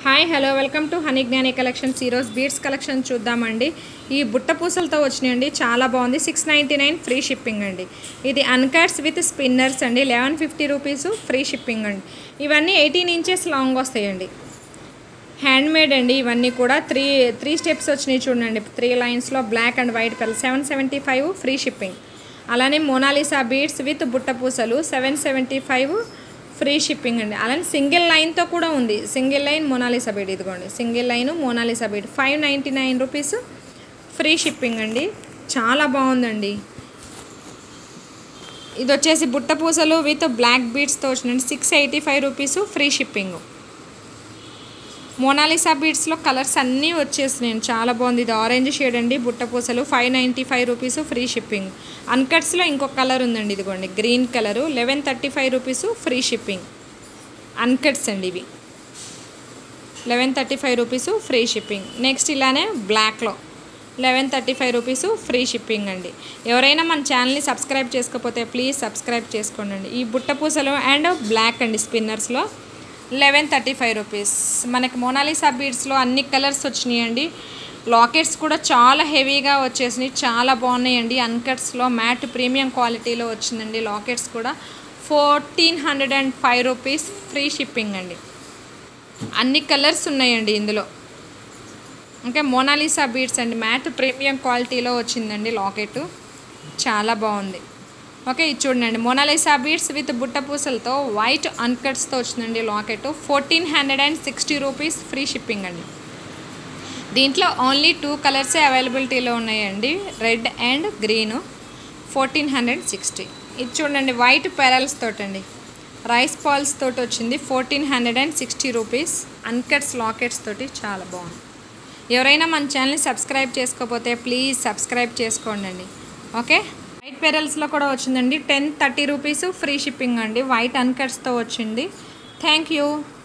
hi hello welcome to Honey Gnani collections ఈరోజు beads collection చూద్దామండి ఈ బుట్ట పూసలతో వచ్చినాయండి చాలా బాగుంది six ninety nine free shipping అండి ఇది అన్కట్స్ విత్ స్పిన్నర్స్ అండి eleven fifty rupees free shipping అండి ఇవన్నీ ఎయిటీన్ ఇంచెస్ లాంగ్ వస్తాయండి హ్యాండ్ మేడ్ అండి ఇవన్నీ కూడా త్రీ త్రీ స్టెప్స్ వచ్చినాయి చూడండి త్రీ లైన్స్లో black and white colour seven seventy five free shipping అలానే మోనాలిసా బీడ్స్ విత్ బుట్ట పూసలు seven seventy five free shipping అండి అలానే సింగిల్ లైన్తో కూడా ఉంది సింగిల్ లైన్ మోనాలిసా బీడ్ ఇదిగోండి single line Mona Lisa bead five ninety nine rupees free shipping అండి చాలా బాగుందండి ఇది వచ్చేసి బుట్ట పూసలు విత్ బ్లాక్ బీడ్స్తో వచ్చినండి six eighty five rupees free shipping Mona Lisa బీడ్స్లో కలర్స్ అన్నీ వచ్చేసినాయి చాలా బాగుంది ఇది ఆరెంజ్ షేడ్ అండి బుట్ట పూసలు five ninety five rupees free shipping అన్కట్స్లో ఇంకొక కలర్ ఉందండి ఇదిగోండి green colour eleven thirty five rupees free shipping uncuts అండి ఇవి eleven thirty five rupees free shipping next ఇలానే బ్లాక్లో eleven thirty five rupees free shipping అండి ఎవరైనా మన ఛానల్ని సబ్స్క్రైబ్ చేసుకోకపోతే ప్లీజ్ సబ్స్క్రైబ్ చేసుకోండి ఈ బుట్ట పూసలు అండ్ బ్లాక్ అండి స్పిన్నర్స్లో లెవెన్ థర్టీ ఫైవ్ రూపీస్ మనకి మోనాలిసా బీడ్స్లో అన్ని కలర్స్ వచ్చినాయండి లాకెట్స్ కూడా చాలా హెవీగా వచ్చేసినాయి చాలా బాగున్నాయండి అన్కట్స్లో మ్యాట్ ప్రీమియం క్వాలిటీలో వచ్చిందండి లాకెట్స్ కూడా fourteen hundred and five rupees free shipping అండి అన్ని కలర్స్ ఉన్నాయండి ఇందులో ఇంకా మోనాలిసా బీడ్స్ అండి మ్యాట్ ప్రీమియం క్వాలిటీలో వచ్చిందండి లాకెట్ చాలా బాగుంది ఓకే ఇది చూడండి మోనాలిసా బీడ్స్ విత్ బుట్ట పూసలతో వైట్ అన్కట్స్తో వచ్చిందండి locket fourteen hundred and sixty rupees free shipping అండి దీంట్లో ఓన్లీ టూ కలర్సే అవైలబిలిటీలో ఉన్నాయండి red and green fourteen hundred sixty ఇది చూడండి వైట్ పెరల్స్ తోటండి రైస్ పాల్స్ తోటి వచ్చింది fourteen hundred and sixty rupees uncuts lockets తోటి చాలా బాగుంది ఎవరైనా మన ఛానల్ని సబ్స్క్రైబ్ చేసుకోకపోతే ప్లీజ్ సబ్స్క్రైబ్ చేసుకోండి అండి ఓకే వైట్ పెరల్స్లో కూడా వచ్చిందండి ten thirty rupees free shipping అండి వైట్ అన్కట్స్తో వచ్చింది థ్యాంక్ యూ